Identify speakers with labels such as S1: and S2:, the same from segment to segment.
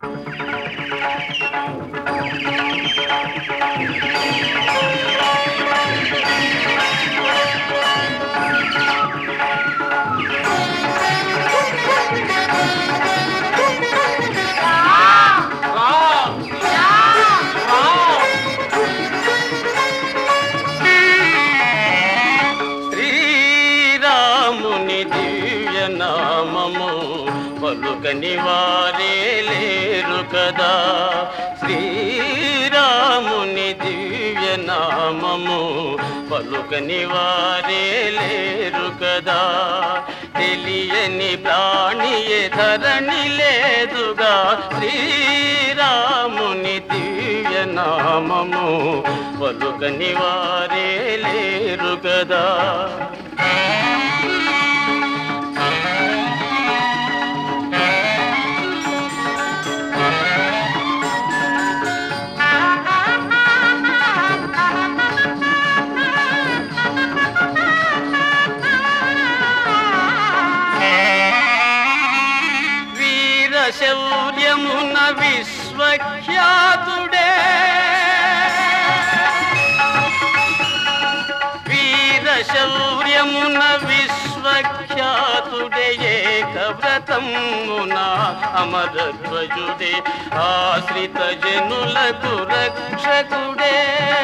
S1: శ్రీరాముని దివ్య నామము పలుకని వారే లేరు కదా శ్రీరాముని దివ్య నామము పలుకని వారే లేరు కదా తెలియని ప్రాణియే ధరణి లేదుగా శ్రీరాముని దివ్య నామము పలుకని వారే లేరు కదా వీర శౌర్యమున విశ్వఖ్యాతుడే వీర శౌర్యమున విశ్వఖ్యాతుడే ఏకవ్రతమున అమరధ్వజుడే ఆశ్రిత జనులకు రక్షకుడే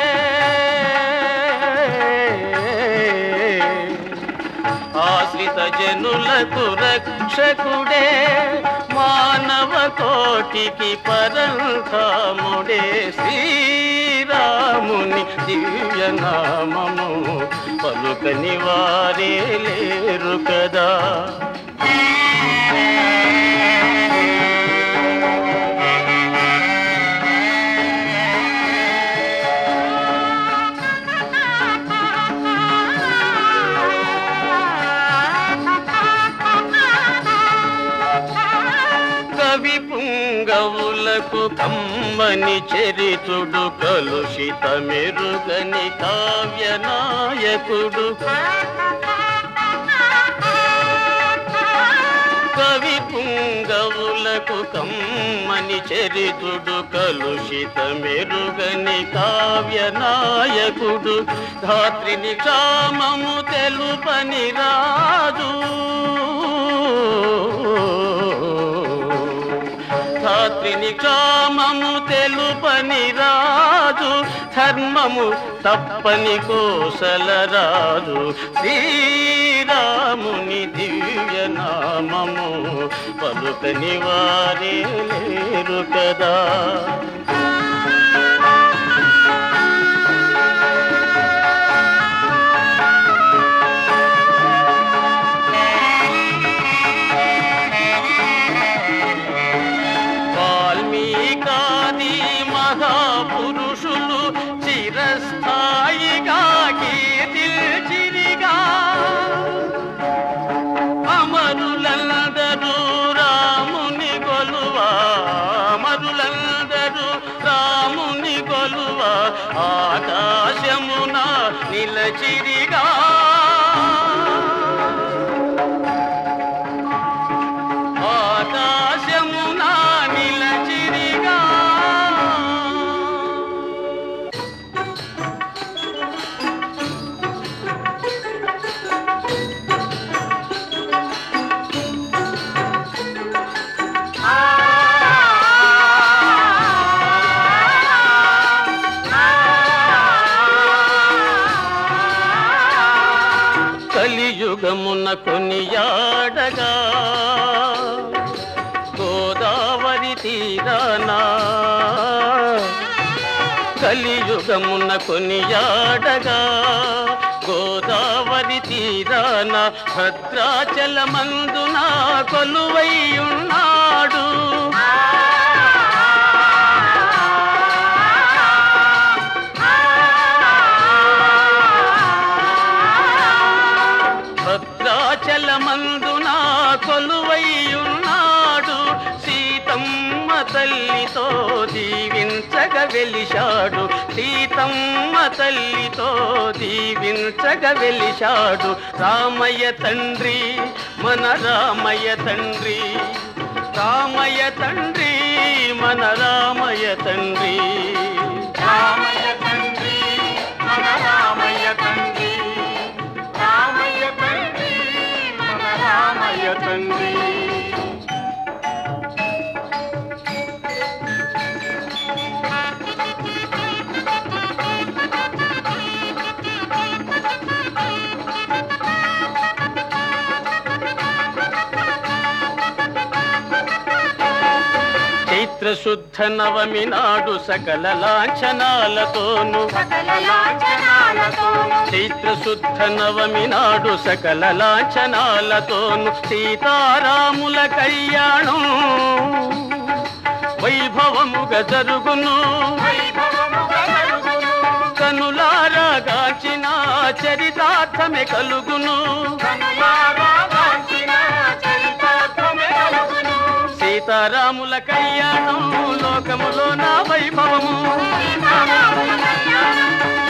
S1: ఆశ్రిత జనులకు రక్షకుడే మానవ కోటికి పరంధాముడే శ్రీరాముని దివ్య నామము పలుకని వారే లేరు కదా కవి పుంగవులకు కమ్మని చరితుడు కలుషిత మెరుగని కావ్య నాయకుడు కవి పుంగవులకు కమ్మని చరితుడు కలుషిత మెరుగని కావ్య నాయకుడు ధాత్రిని క్షామము తెలుపని రాజు ధాత్రిని క్షామము తెలుపని రాజు ధర్మము తప్పని కోసల రాజు శ్రీరాముని దివ్య నామము పలుకని వారే లేరు కదా వాల్మీకాది మహాపురుషులు చిరస్థాయిగా కీర్తిల్చిరిగా అమరులందరూ రాముని కొలువా అమరులందరూ రాముని కొలువా ఆకాశమున నిలచిరిగా ఆకాశమున నిలచిరిగా కలియుగమున కొనియాడగా గోదావరి తీరానా కలియుగమున కొనియాడగా గోదావరి తీరాన భద్రాచలమందున కొలువై ఉన్నాడు భద్రాచలమందున కొలువై ఉన్నాడు సీతమ్మ తల్లితో దీవించగ వెలిశాడు సీతమ్మ తల్లితో దీవించగ వెలిశాడు రామయ్య తండ్రి మన రామయ్య తండ్రి రామయ్య తండ్రి మన రామయ్య తండ్రి
S2: రామయ్య తండ్రి మన రామయ్య తండ్రి రామయ్య తండ్రి మన రామయ్య తండ్రి
S1: చైత్ర శుద్ధ నవమి నాడు సకల లాంఛనాలతోను
S2: సకల లాంఛనాలతోను
S1: చైత్ర శుద్ధ నవమి నాడు సకల లాంఛనాలతోను సీతారాముల కళ్యాణం వైభవముగా జరుగును
S2: వైభవముగా జరుగును
S1: కనులారా గాచిన చరితార్థమే కలుగును
S2: కనులారా గాంచిన చరితార్థమే కలుగును
S1: సీతారాముల కళ్యాణం లోకములో నా వైభవము
S2: సీతారాముల కళ్యాణం